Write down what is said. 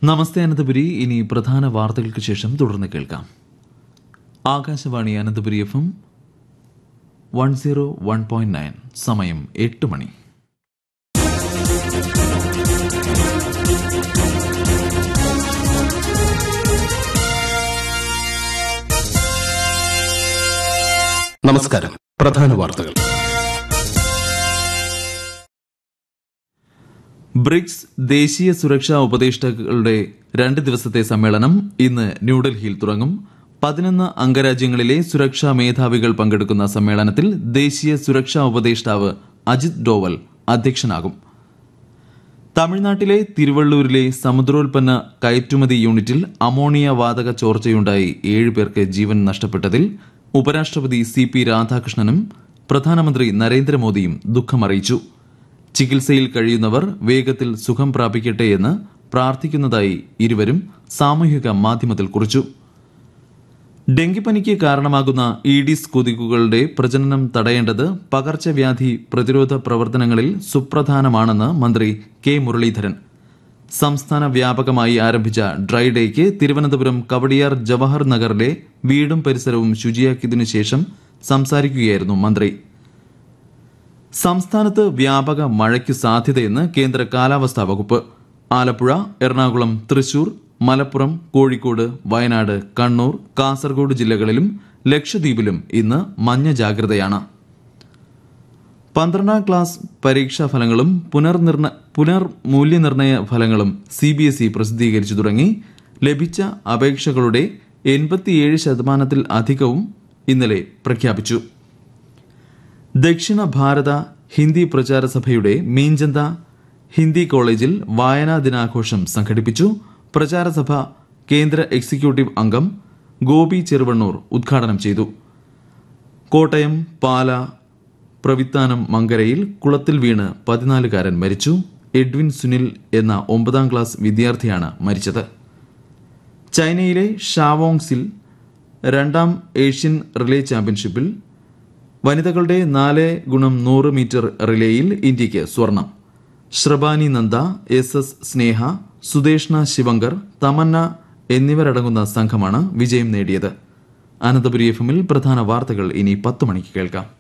നമസ്തേ അനന്തപുരി ഇനി പ്രധാന വാർത്തകൾക്ക് ശേഷം തുടർന്ന് കേൾക്കാം Akashvani Ananthapuri F M one zero one point nine സമയം എട്ട് മണി നമസ്കാരം പ്രധാന വാർത്തകൾ ബ്രിക്സ് ദേശീയ സുരക്ഷാ ഉപദേഷ്ടാക്കളുടെ രണ്ട് ദിവസത്തെ സമ്മേളനം ഇന്ന് ന്യൂഡൽഹിയിൽ തുടങ്ങും പതിനൊന്ന് അംഗരാജ്യങ്ങളിലെ സുരക്ഷാ മേധാവികൾ പങ്കെടുക്കുന്ന സമ്മേളനത്തിൽ ദേശീയ സുരക്ഷാ ഉപദേഷ്ടാവ് അജിത് ഡോവൽ അധ്യക്ഷനാകും തമിഴ്നാട്ടിലെ തിരുവള്ളൂരിലെ സമുദ്രോൽപ്പന്ന കയറ്റുമതി യൂണിറ്റിൽ അമോണിയ വാതക ചോർച്ചയുണ്ടായി ഏഴ് പേർക്ക് ജീവൻ നഷ്ടപ്പെട്ടതിൽ ഉപരാഷ്ട്രപതി സി പി രാധാകൃഷ്ണനും പ്രധാനമന്ത്രി നരേന്ദ്രമോദിയും ദുഃഖമറിയിച്ചു ചികിത്സയിൽ കഴിയുന്നവർ വേഗത്തിൽ സുഖം പ്രാപിക്കട്ടെയെന്ന് പ്രാർത്ഥിക്കുന്നതായി ഇരുവരും സാമൂഹിക മാധ്യമത്തിൽ കുറിച്ചു ഡെങ്കിപ്പനിക്ക് കാരണമാകുന്ന ഈഡിസ് കൊതുകുകളുടെ പ്രജനനം തടയേണ്ടത് പകർച്ചവ്യാധി പ്രതിരോധ പ്രവർത്തനങ്ങളിൽ സുപ്രധാനമാണെന്ന് മന്ത്രി കെ മുരളീധരൻ സംസ്ഥാന വ്യാപകമായി ആരംഭിച്ച ഡ്രൈ ഡേക്ക് തിരുവനന്തപുരം കവടിയാർ ജവഹർ നഗറിലെ വീടും പരിസരവും ശുചിയാക്കിയതിനു ശേഷം സംസാരിക്കുകയായിരുന്നു മന്ത്രി സംസ്ഥാനത്ത് വ്യാപക മഴയ്ക്ക് സാധ്യതയെന്ന് കേന്ദ്ര കാലാവസ്ഥാ വകുപ്പ് ആലപ്പുഴ എറണാകുളം തൃശൂർ മലപ്പുറം കോഴിക്കോട് വയനാട് കണ്ണൂർ കാസർഗോഡ് ജില്ലകളിലും ലക്ഷദ്വീപിലും ഇന്ന് മഞ്ഞ ജാഗ്രതയാണ് പന്ത്രണ്ടാം ക്ലാസ് പരീക്ഷാ ഫലങ്ങളും പുനർനിർണ പുനർമൂല്യനിർണയ ഫലങ്ങളും സി ബി എസ് ഇ പ്രസിദ്ധീകരിച്ചു തുടങ്ങി ലഭിച്ച അപേക്ഷകളുടെ എൺപത്തിയേഴ് ശതമാനത്തിൽ അധികവും ഇന്നലെ പ്രഖ്യാപിച്ചു ദക്ഷിണ ഭാരത ഹിന്ദി പ്രചാര സഭയുടെ മീഞ്ചന്ത ഹിന്ദി കോളേജിൽ വായനാ ദിനാഘോഷം സംഘടിപ്പിച്ചു പ്രചാരസഭ കേന്ദ്ര എക്സിക്യൂട്ടീവ് അംഗം ഗോപി ചെറുവണ്ണൂർ ഉദ്ഘാടനം ചെയ്തു കോട്ടയം പാല പ്രവിത്താനം മങ്കരയിൽ കുളത്തിൽ വീണ് പതിനാലുകാരൻ മരിച്ചു എഡ്വിൻ സുനിൽ എന്ന ഒമ്പതാം ക്ലാസ് വിദ്യാർത്ഥിയാണ് മരിച്ചത് ചൈനയിലെ ഷാവോങ്സിൽ രണ്ടാം ഏഷ്യൻ റിലേ ചാമ്പ്യൻഷിപ്പിൽ വനിതകളുടെ നാല് ഗുണം നൂറ് മീറ്റർ റിലേയിൽ ഇന്ത്യയ്ക്ക് സ്വർണം ശ്രബാനി നന്ദ എസ് എസ് സ്നേഹ സുദേഷ്ണ ശിവങ്കർ തമന്ന എന്നിവരടങ്ങുന്ന സംഘമാണ് വിജയം നേടിയത് അനന്തപുരി എഫ് എമ്മിൽ പ്രധാന വാർത്തകൾ ഇനി പത്ത് മണിക്ക് കേൾക്കാം